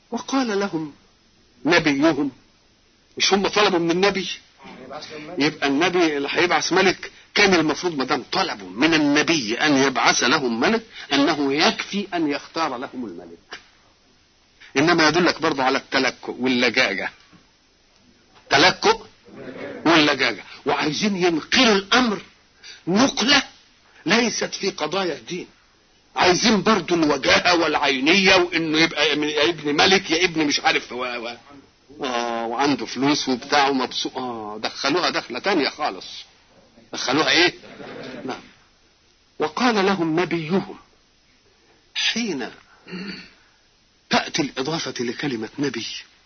وقال لهم نبيهم مش هم طلبوا من النبي يبقى النبي اللي هيبعث ملك كان المفروض ما دام طلبوا من النبي ان يبعث لهم ملك انه يكفي ان يختار لهم الملك انما يدلك برضه على التلكؤ واللجاجه تلكؤ واللجاجه وعايزين ينقلوا الامر نقله ليست في قضايا الدين عايزين برضه الوجاهه والعينيه وانه يبقى يا ابن ملك يا ابن مش عارف و... و... آه وعنده فلوس وبتاع ومبسوط اه دخلوها دخله تانية خالص دخلوها ايه؟ نعم وقال لهم نبيهم حين تأتي الإضافة لكلمة نبي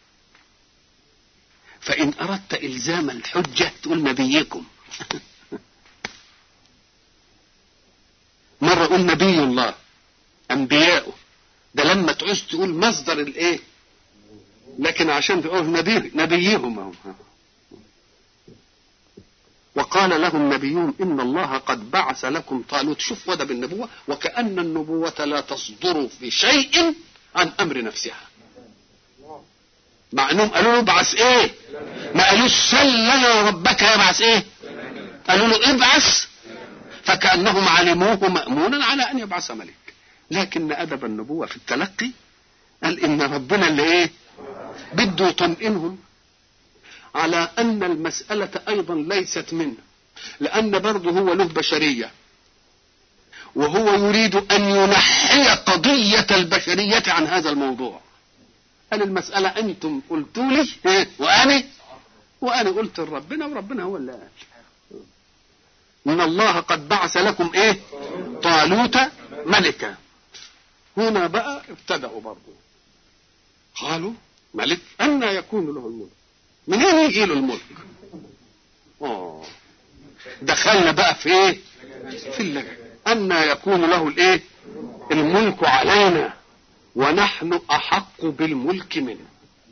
فإن أردت إلزام الحجة تقول نبيكم مرة قول نبي الله أنبياؤه ده لما تعوز تقول مصدر الإيه لكن عشان تقول نبي نبيهم هم. وقال لهم نبيهم إن الله قد بعث لكم طالوت شوف وده بالنبوة وكأن النبوة لا تصدر في شيء عن أمر نفسها مع انهم قالوا له ابعث ايه ما قالوش سل لنا ربك يبعث ايه قالوا له ابعث فكأنهم علموه مأمونا على أن يبعث ملك لكن أدب النبوة في التلقي قال إن ربنا اللي إيه بده يطمئنهم على أن المسألة أيضا ليست منه لأن برضه هو له بشرية وهو يريد أن ينحي قضية البشرية عن هذا الموضوع قال المسألة أنتم قلتوا لي وأنا وأنا قلت لربنا وربنا هو اللي قال إن الله قد بعث لكم إيه طالوت ملكا هنا بقى ابتدأوا برضه قالوا ملك أن يكون له الملك منين يجي له الملك آه دخلنا بقى في ايه في اللجنة أن يكون له الايه الملك علينا ونحن أحق بالملك منه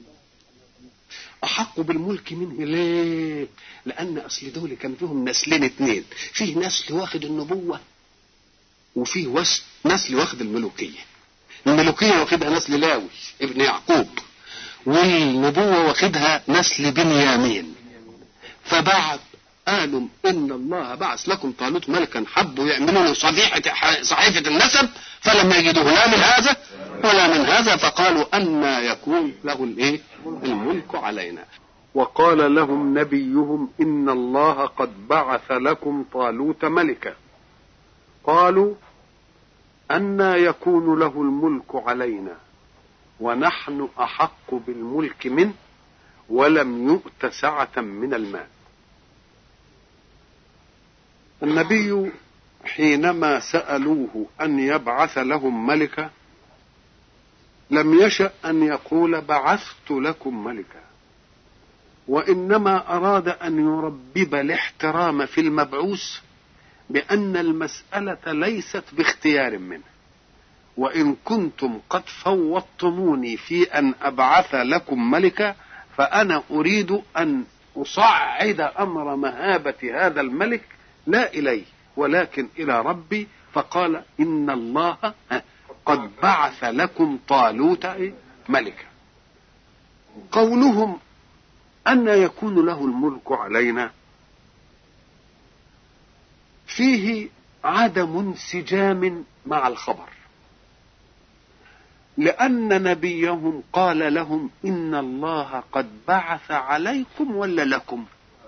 أحق بالملك منه ليه لأن أصل دول كان فيهم نسلين اتنين فيه نسل واخد النبوة وفيه وس... نسل واخد الملوكية الملوكية واخدها نسل لاوي ابن يعقوب والنبوة واخدها نسل بنيامين فبعد قالوا ان الله بعث لكم طالوت ملكا حبوا يعملوا له صفيحة صحيفة النسب فلم يجدوه لا من هذا ولا من هذا فقالوا أن يكون له الايه الملك علينا وقال لهم نبيهم إن الله قد بعث لكم طالوت ملكا قالوا أن يكون له الملك علينا ونحن أحق بالملك منه ولم يؤت سعة من المال النبي حينما سألوه أن يبعث لهم ملكا لم يشأ أن يقول بعثت لكم ملكا وإنما أراد أن يربب الاحترام في المبعوث بأن المسألة ليست باختيار منه وإن كنتم قد فوضتموني في أن أبعث لكم ملكا فأنا أريد أن أصعد أمر مهابة هذا الملك لا إليه ولكن إلى ربي فقال إن الله قد بعث لكم طالوت ملكا قولهم أن يكون له الملك علينا فيه عدم انسجام مع الخبر لأن نبيهم قال لهم إن الله قد بعث عليكم ولا لكم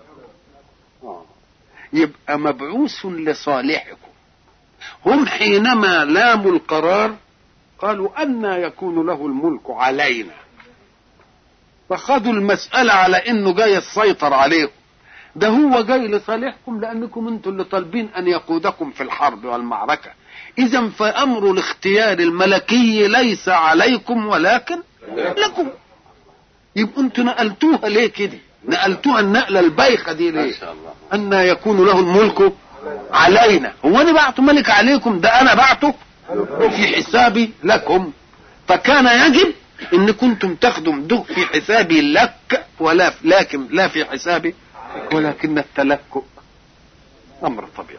يبقى مبعوث لصالحكم هم حينما لاموا القرار قالوا أن يكون له الملك علينا فخذوا المسألة على إنه جاي يسيطر عليكم ده هو جاي لصالحكم لأنكم أنتم اللي طالبين أن يقودكم في الحرب والمعركة إذا فأمر الاختيار الملكي ليس عليكم ولكن لكم يبقى أنتم نقلتوها ليه كده نقلتوها النقلة البايخة دي ليه أن يكون له الملك علينا هو أنا بعته ملك عليكم ده أنا بعته في حسابي لكم فكان يجب ان كنتم تاخدوا ده في حسابي لك ولا لكن لا في حسابي ولكن التلكؤ امر طبيعي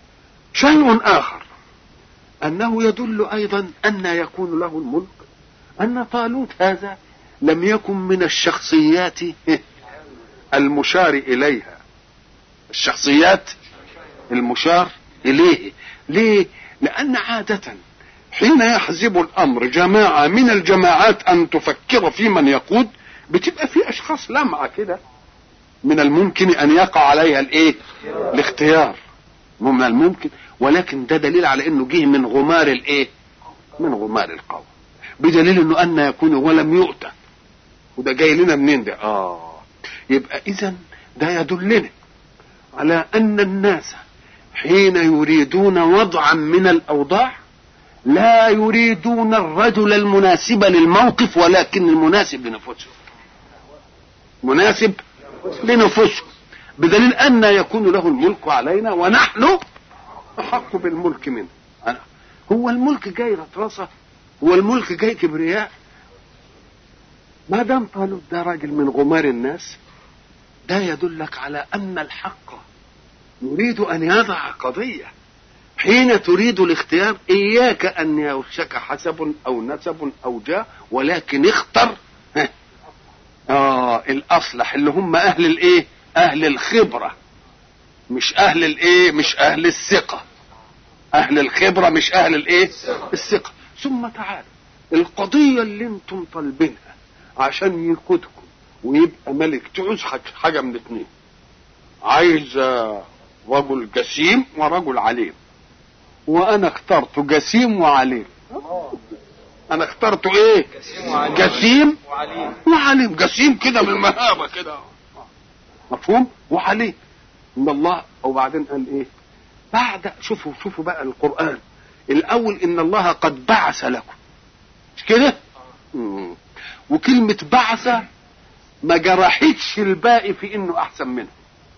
شيء اخر انه يدل ايضا ان يكون له الملك أن طالوت هذا لم يكن من الشخصيات المشار إليها الشخصيات المشار إليه ليه؟ لأن عادة حين يحزب الأمر جماعة من الجماعات أن تفكر في من يقود بتبقى في أشخاص لمعة كده من الممكن أن يقع عليها الإيه؟ الاختيار من الممكن ولكن ده دليل على انه جه من غمار الايه من غمار القوم بدليل انه ان يكون ولم يؤتى وده جاي لنا منين ده اه يبقى اذا ده يدلنا على ان الناس حين يريدون وضعا من الاوضاع لا يريدون الرجل المناسب للموقف ولكن المناسب لنفسهم مناسب لنفسهم بدليل ان يكون له الملك علينا ونحن احق بالملك منه هو الملك جاي رطرسه هو الملك جاي كبرياء ما دام طالوت ده راجل من غمار الناس ده يدلك على ان الحق يريد ان يضع قضيه حين تريد الاختيار اياك ان يوشك حسب او نسب او جاه ولكن اختر اه الاصلح اللي هم اهل الايه اهل الخبره مش اهل الايه مش اهل الثقه اهل الخبره مش اهل الايه الثقه ثم تعالوا القضيه اللي انتم طالبينها عشان يقودكم ويبقى ملك تعوز حاجه من اثنين عايز رجل جسيم ورجل عليم وانا اخترت جسيم وعليم انا اخترت ايه جسيم وعليم وعليم جسيم كده من المهابه كده مفهوم وعليم ان الله وبعدين قال ايه بعد شوفوا شوفوا بقى القران الاول ان الله قد بعث لكم مش كده وكلمه بعث ما جرحتش الباقي في انه احسن منه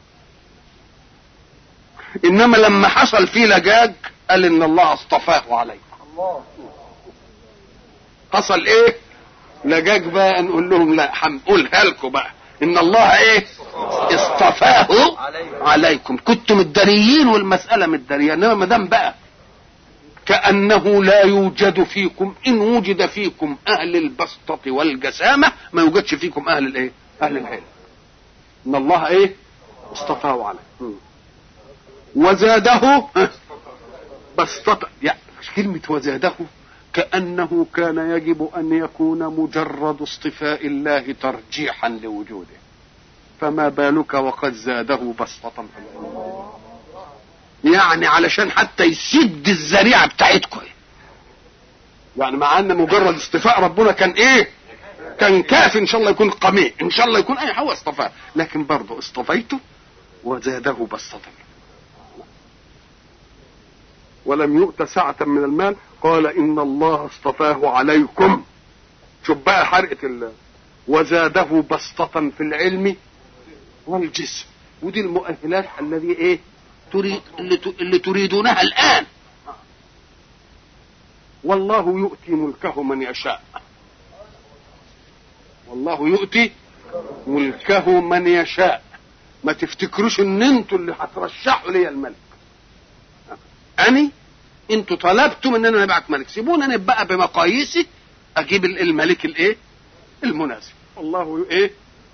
انما لما حصل فيه لجاج قال ان الله اصطفاه عليكم الله حصل ايه لجاج بقى نقول لهم لا هنقولها لكم بقى ان الله ايه اصطفاه عليكم كنتم الدريين والمساله متداريه انما ما دام بقى كانه لا يوجد فيكم ان وجد فيكم اهل البسطه والجسامه ما يوجدش فيكم اهل الايه اهل العلم ان الله ايه اصطفاه عليكم وزاده بسطة يعني كلمة وزاده كأنه كان يجب أن يكون مجرد اصطفاء الله ترجيحا لوجوده فما بالك وقد زاده بسطة في العلم يعني علشان حتى يسد الذريعة بتاعتكم يعني مع ان مجرد اصطفاء ربنا كان ايه كان كاف ان شاء الله يكون قميء ان شاء الله يكون اي هو اصطفاه لكن برضه اصطفيته وزاده بسطة ولم يؤت سعة من المال قال إن الله اصطفاه عليكم شوف بقى حرقة ال وزاده بسطة في العلم والجسم ودي المؤهلات الذي ايه تريد اللي, اللي تريدونها الآن والله يؤتي ملكه من يشاء والله يؤتي ملكه من يشاء ما تفتكروش ان انتوا اللي هترشحوا لي الملك اني انتوا طلبتم ان انا ابعت ملك سيبوني انا بقى بمقاييسي اجيب الملك الايه المناسب والله ايه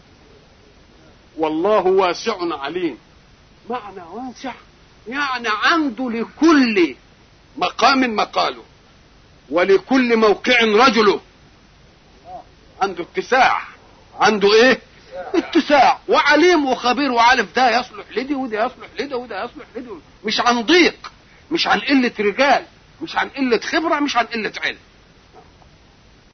والله واسع عليم معنى واسع يعني عنده لكل مقام مقاله ولكل موقع رجله عنده اتساع عنده ايه اتساع وعليم وخبير وعارف ده يصلح لدي وده يصلح لده وده يصلح لدي مش عن ضيق مش عن قلة رجال مش عن قلة خبرة مش عن قلة علم